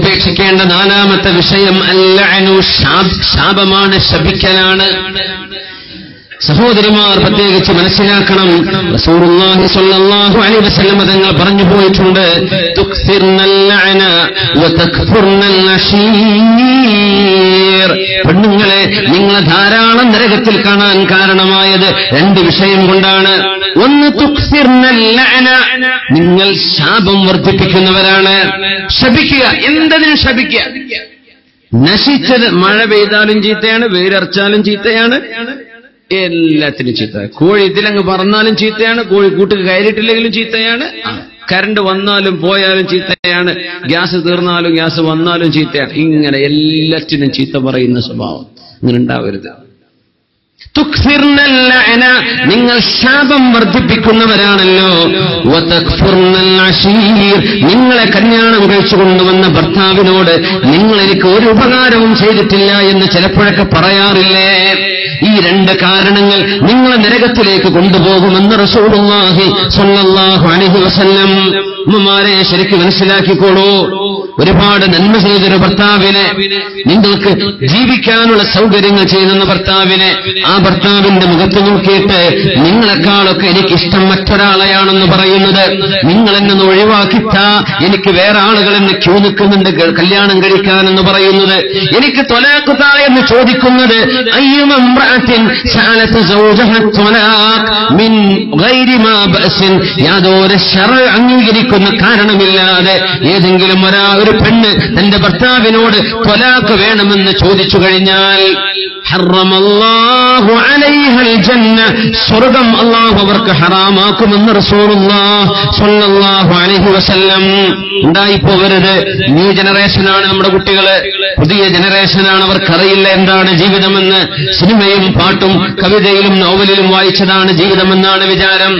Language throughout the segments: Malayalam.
ഉപേക്ഷിക്കേണ്ട നാലാമത്തെ വിഷയം അല്ലഅനു ശാപ്- ശാപമാണ് ശപിക്കലാണ് സഹോദരിമാർ പ്രത്യേകിച്ച് മനസ്സിലാക്കണം റസൂലുള്ളാഹി സ്വല്ലല്ലാഹു അലൈഹി വസല്ലം തങ്ങൾ പറഞ്ഞു പോയിട്ടുണ്ട് തുക്സിർനൽ ലഅന വതക്ഫുർനൽ നശീർ പെണ്ണുങ്ങളെ നിങ്ങളെ ധാരാളം നരകത്തിൽ കാണാൻ കാരണമായത് രണ്ട് വിഷയം കൊണ്ടാണ് ഒന്ന് തുക്സിർനൽ ലഅന നിങ്ങൾ ശാപം വർദ്ധിപ്പിക്കുന്നവരാണ് ശപിക്കുക എന്തിനും ശപിക്കുക നശിച്ചത് മഴ പെയ്താലും ചീത്തയാണ് വെയിലറച്ചാലും ചീത്തയാണ് എല്ലാത്തിനും ചീത്ത കോഴി ഇതിലങ്ങ് പറന്നാലും ചീത്തയാണ് കോഴി കൂട്ടുക കയറിയിട്ടില്ലെങ്കിലും ചീത്തയാണ് കരണ്ട് വന്നാലും പോയാലും ചീത്തയാണ് ഗ്യാസ് തീർന്നാലും ഗ്യാസ് വന്നാലും ചീത്തയാണ് ഇങ്ങനെ എല്ലാറ്റിനും ചീത്ത പറയുന്ന സ്വഭാവം ഇങ്ങനെ ഉണ്ടാവരുത് തുക്ഫിർനൽ ലഅന നിങ്ങൾ ശാപം വർദ്ധിപ്പിക്കുന്നവരാണല്ലോ വതക്ഫുർനൽ അശീർ നിങ്ങളെ കല്യാണം കഴിച്ചു കൊണ്ടുവന്ന ഭർത്താവിനോട് നിങ്ങൾ എനിക്ക് ഒരു ഉപകാരവും ചെയ്തിട്ടില്ല എന്ന് ചിലപ്പോഴൊക്കെ പറയാറില്ലേ ഈ രണ്ട് കാരണങ്ങൾ നിങ്ങളെ നരകത്തിലേക്ക് കൊണ്ടുപോകുമെന്ന് റസൂലുള്ളാഹി സ്വല്ലല്ലാഹു അലൈഹി വസല്ലം ഉമ്മമാരെ ശരിക്കും മനസ്സിലാക്കിക്കോളൂ ഒരുപാട് നന്മ ചെയ്തൊരു ഭർത്താവിനെ നിങ്ങൾക്ക് ജീവിക്കാനുള്ള സൗകര്യങ്ങൾ ചെയ്യുന്ന ഭർത്താവിനെ ആ ഭർത്താവിന്റെ മുഖത്ത് നോക്കിയിട്ട് നിങ്ങളെക്കാളൊക്കെ എനിക്ക് ഇഷ്ടം മറ്റൊരാളെയാണെന്ന് പറയുന്നത് നിങ്ങൾ എന്നെ ഒന്ന് ഒഴിവാക്കിത്താ എനിക്ക് വേറെ ആളുകൾ എന്നെ ക്യൂ നിൽക്കുന്നുണ്ട് ഗ- കല്യാണം കഴിക്കാനെന്ന് പറയുന്നത് എനിക്ക് തൊലാക്കുത്ത എന്ന് ചോദിക്കുന്നത് അയ്യുമമ്രാറ്റിൻ സാലത്ത് സൗജഹ ത്വലാഖ് മിൻ ഗൈരി മാ ബഅസിൻ യാതൊരു ശറ അംഗീകരിക്കുന്ന കാരണമില്ലാതെ ഏതെങ്കിലും ഒരാ ഒരു പെണ്ണ് തന്റെ ഭർത്താവിനോട് ത്വലാഖ് വേണമെന്ന് ചോദിച്ചു കഴിഞ്ഞാൽ ഹറമല്ലാഹു അലൈഹൽ ജന്ന സ്വർഗം അള്ളാഹു അവർക്ക് ഹറാമാക്കുമെന്ന് റസൂലുള്ളാഹ് സ്വല്ലല്ലാഹു അലൈഹി വസല്ലം ഉണ്ടായി പോകരുത് ന്യൂ ജനറേഷനാണ് നമ്മുടെ കുട്ടികള് പുതിയ ജനറേഷനാണ് അവർക്കറിയില്ല എന്താണ് ജീവിതമെന്ന് സിനിമയും പാട്ടും കവിതയിലും നോവലിലും വായിച്ചതാണ് ജീവിതമെന്നാണ് വിചാരം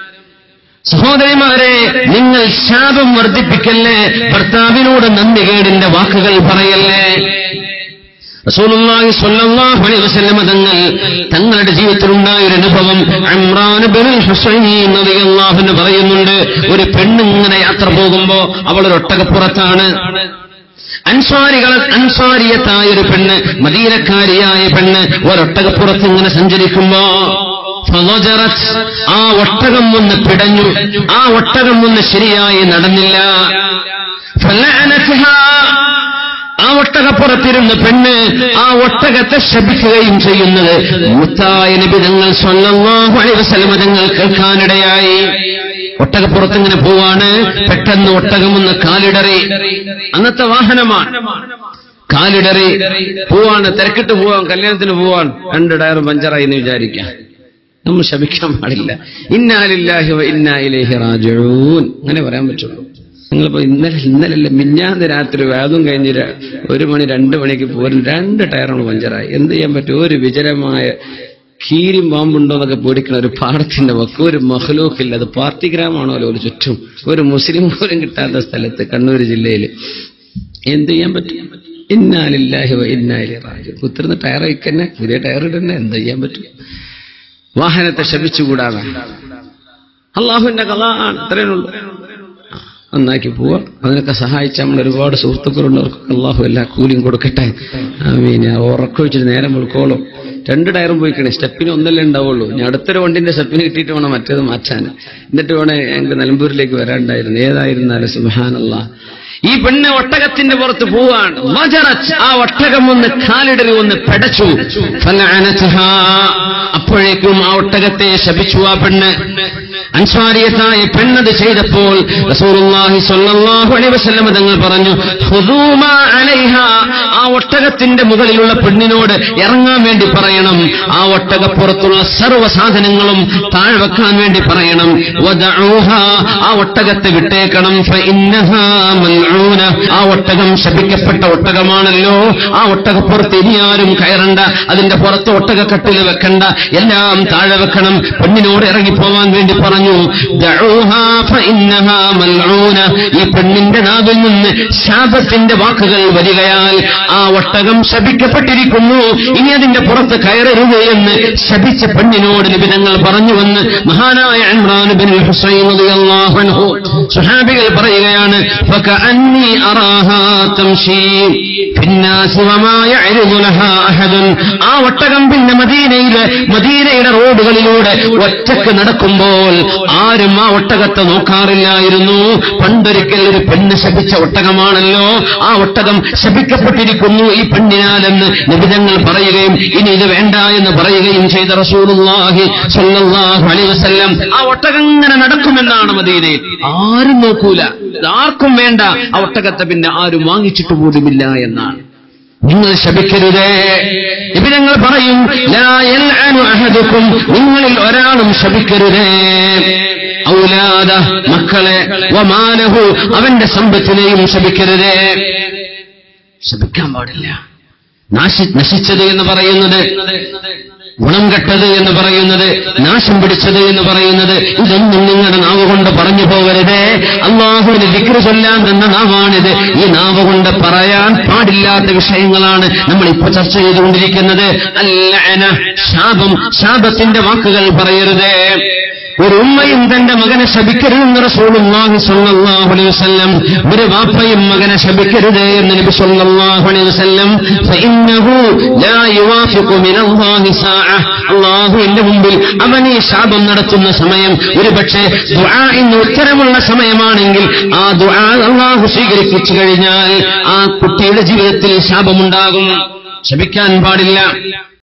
സഹോദരിമാരെ നിങ്ങൾ ശാപം വർദ്ധിപ്പിക്കല്ലേ ഭർത്താവിനോട് നന്ദികേടിന്റെ വാക്കുകൾ പറയല്ലേ റസൂലുള്ളാഹി സ്വല്ലല്ലാഹു അലൈഹി വസല്ലം തങ്ങൾ തങ്ങളുടെ ജീവിതത്തിലുണ്ടായ ഒരു അനുഭവം ഇമ്രാൻ ബിനുൽ ഹുസൈൻ റളിയല്ലാഹു അൻഹു പറയുന്നുണ്ട് ഒരു പെണ്ണിങ്ങനെ യാത്ര പോകുമ്പോ അവൾ ഒരു ഒട്ടകപ്പുറത്താണ് അൻസാരികൾ അൻസാരിയത്തായ ഒരു പെണ്ണ് മദീനക്കാരിയായ പെണ്ണ് ഒരൊട്ടകപ്പുറത്ത് ഇങ്ങനെ സഞ്ചരിക്കുമ്പോ ഫളജറത്, ആ ഒട്ടകം ഒന്ന് പിടഞ്ഞു ആ ഒട്ടകം ഒന്ന് ശരിയായി നടന്നില്ല ഫലഅനത്ഹാ, ആ ഒട്ടകപ്പുറത്തിരുന്ന് പെണ്ണ് ആ ഒട്ടകത്തെ ശപിക്കുകയും ചെയ്യുന്നത് മുത്തായ നിബിതങ്ങൾ സ്വല്ലല്ലാഹു അലൈഹി വസല്ലമ തങ്ങൾ കേൾക്കാനിടയായി ഒട്ടകപ്പുറത്ത് ഇങ്ങനെ പോവാണ് പെട്ടെന്ന് ഒട്ടകമൊന്ന് കാലിടറി അന്നത്തെ വാഹനമാണ് കാലിടറി പോവാണ് തിരക്കിട്ട് പോവാൻ കല്യാണത്തിന് പോവാൻ രണ്ട് ടയർ പഞ്ചറായി എന്ന് വിചാരിക്കാം നമ്മൾ ശപിക്കാൻ പാടില്ല ഇന്നാലില്ലാഹി വ ഇന്നാ ഇലൈഹി റാജിഊൻ അങ്ങനെ പറയാൻ പറ്റുള്ളൂ നിങ്ങളിപ്പോ ഇന്നലെ ഇന്നലല്ല മിഞ്ഞാന്ന് രാത്രി വേദം കഴിഞ്ഞ് ര- ഒരു മണി രണ്ട് മണിക്ക് പോരും രണ്ട് ടയറാണ് പഞ്ചറായി എന്ത് ചെയ്യാൻ പറ്റും ഒരു വിജനമായ കീരിയും പാമ്പുണ്ടോ എന്നൊക്കെ പേടിക്കണ ഒരു പാടത്തിന്റെ വക്ക് ഒരു മഹലൂക്കില്ല അത് പാർട്ടി ഗ്രാമാണല്ലോ ഒരു ചുറ്റും ഒരു മുസ്ലിം പോലും കിട്ടാത്ത സ്ഥലത്ത് കണ്ണൂർ ജില്ലയിൽ എന്ത് ചെയ്യാൻ പറ്റും ഇന്നാലില്ലാഹി വ ഇന്നാലി റാജു കുത്തിരുന്ന് ടയർ വയ്ക്കന്നെ പുതിയ ടയർ ഇടന്നെ എന്ത് ചെയ്യാൻ പറ്റും വാഹനത്തെ ശപിച്ചുകൂടാതെ അള്ളാഹുവിന്റെ കഥ ആണ് അത്രേനുള്ളൂ ആ, നന്നാക്കി പോവാ അതിനൊക്കെ സഹായിച്ച നമ്മൾ ഒരുപാട് സുഹൃത്തുക്കളുള്ളവർക്കൊക്കെ അള്ളാഹു എല്ലാ കൂലിയും കൊടുക്കട്ടെ ആമീൻ ഉറക്കൊഴിച്ചിട്ട് നേരം വെളുക്കോളും രണ്ട് ടയറും പോയിക്കണേ സ്റ്റെപ്പിന് ഒന്നല്ലേ ഉണ്ടാവുള്ളൂ ഞാൻ അടുത്തൊരു വണ്ടിന്റെ സ്റ്റെപ്പിന് കിട്ടിയിട്ട് വേണം മറ്റേത് മാറ്റാൻ എന്നിട്ട് വേണേ ഞങ്ങൾക്ക് നിലമ്പൂരിലേക്ക് വരാണ്ടായിരുന്നു ഏതായിരുന്നാലും സുബാനല്ല ഈ പെണ്ണ് ഒട്ടകത്തിന്റെ പുറത്ത് പോവാണ് വജറത്ത്. ആ ഒട്ടകം ഒന്ന് കാലിടറി ഒന്ന് പെടച്ചു ഫലഅനത്ഹാ. അപ്പോഴേക്കും ആ ഒട്ടകത്തെ ശപിച്ചു ആ പെണ്ണ് അൻസ്വാരിയത്തായ പെണ്ണത് ചെയ്തപ്പോൾ റസൂലുള്ളാഹി സ്വല്ലല്ലാഹു അലൈഹി വസല്ലം തങ്ങൾ പറഞ്ഞു "ഖുദൂ മാ അലൈഹാ." ആ ഒട്ടകത്തിന്റെ മുകളിലുള്ള പെണ്ണിനോട് ഇറങ്ങാൻ വേണ്ടി പറയണം ആ ഒട്ടകപ്പുറത്തുള്ള സർവ്വ സാധനങ്ങളും താഴെ വെക്കാൻ വേണ്ടി പറയണം വദഊഹാ. ആ ഒട്ടകത്തെ വിട്ടേക്കണം ഫഇന്നഹാ മൽഊന. ആ ഒട്ടകം ശപിക്കപ്പെട്ട ഒട്ടകമാണല്ലോ ആ ഒട്ടകപ്പുറത്ത് ഇനിയാരും കയറണ്ട അതിന്റെ പുറത്ത് ഒട്ടകക്കട്ടിൽ വെക്കണ്ട എല്ലാം താഴെ വെക്കണം പെണ്ണിനോട് ഇറങ്ങിപ്പോവാൻ വേണ്ടി പറഞ്ഞു പറഞ്ഞു ദഊഹാ ഫഇന്നഹാ മൽഊന ഈ പെണ്ണിന്റെ നാവിൽ നിന്ന് ശാപത്തിന്റെ വാക്കുകൾ വരികയാൽ ആ ഒട്ടകം ശപിക്കപ്പെട്ടിരിക്കുന്നു ഇനി അതിന്റെ പുറത്ത് കയറരുത് എന്ന് ശപിച്ച പെണ്ണിനോട് നിബിധങ്ങൾ പറഞ്ഞുവെന്ന് മഹാനായ ഇമ്രാൻ ബിൻ ഹുസൈൻ റളിയല്ലാഹു അൻഹു സുഹാബികൾ പറയുകയാണ് ഫകഅന്നി അറാഹാ തംശി ഫിന്നാസി വമാ യഅരിദു ലഹാ അഹദുൻ ആ ഒട്ടകം പിന്നെ മദീനയിലെ മദീനയുടെ റോഡുകളിലൂടെ ഒറ്റക്ക് നടക്കുമ്പോൾ ആരും ആ ഒട്ടകത്തെ നോക്കാറില്ലായിരുന്നു പണ്ടൊരിക്കൽ ഒരു പെണ്ണ് ശപിച്ച ഒട്ടകമാണല്ലോ ആ ഒട്ടകം ശപിക്കപ്പെട്ടിരിക്കുന്നു ഈ പെണ്ണിനാലെന്ന് നിബിധങ്ങൾ പറയുകയും ഇനി ഇത് വേണ്ട എന്ന് പറയുകയും ചെയ്ത റസൂലുള്ളാഹി സ്വല്ലല്ലാഹു അലൈഹി വസല്ലം ആ ഒട്ടകം ഇങ്ങനെ നടക്കുമെന്നാണ് മദീനയിൽ ആരും നോക്കൂല ആർക്കും വേണ്ട ആ ഒട്ടകത്തെ പിന്നെ ആരും വാങ്ങിച്ചിട്ട് പോലുമില്ല എന്നാണ് നിങ്ങൾ ശപിക്കരുതേ ഇപ്പൊ ഞങ്ങൾ പറയും ലാ യൽഅനു അഹദുക്കും നിങ്ങളിൽ ഒരാളും ശപിക്കരുതേ ഔലാദ മക്കളെ വമാലഹു അവന്റെ സമ്പത്തിനെയും ശപിക്കരുതേ ശപിക്കാൻ പാടില്ല നാശി നശിച്ചത് എന്ന് പറയുന്നത് ഗുണം കെട്ടത് എന്ന് പറയുന്നത് നാശം പിടിച്ചത് എന്ന് പറയുന്നത് ഇതൊന്നും നിങ്ങളുടെ നാവ് കൊണ്ട് പറഞ്ഞു പോകരുത് അള്ളാഹുവിന് വിക്ര ചൊല്ലാൻ തന്ന നാവാണിത് ഈ നാവ് കൊണ്ട് പറയാൻ പാടില്ലാത്ത വിഷയങ്ങളാണ് നമ്മൾ ഇപ്പൊ ചർച്ച ചെയ്തുകൊണ്ടിരിക്കുന്നത് അല്ല ശാപം ശാപത്തിന്റെ വാക്കുകൾ പറയരുത് ഒരു ഉമ്മയും തന്റെ മകനെ ശപിക്കരുതെന്ന് റസൂലുള്ളാഹി സ്വല്ലല്ലാഹു അലൈഹി വസല്ലം ഒരു വാപ്പയും മകനെ ശപിക്കരുത് എന്ന് നബി സ്വല്ലല്ലാഹു അലൈഹി വസല്ലം ഫഇന്നഹു ലാ യുവാഫിഖു മിനല്ലാഹി സാഅ അല്ലാഹുവിന്റെ മുമ്പിൽ അവൻ ഈ ശാപം നടത്തുന്ന സമയം ഒരു പക്ഷേ ദുആഇന് ഉത്തരമുള്ള സമയമാണെങ്കിൽ ആ ദുആ അല്ലാഹു സ്വീകരിച്ചു കഴിഞ്ഞാൽ ആ കുട്ടിയുടെ ജീവിതത്തിൽ ശാപമുണ്ടാകും ശപിക്കാൻ പാടില്ല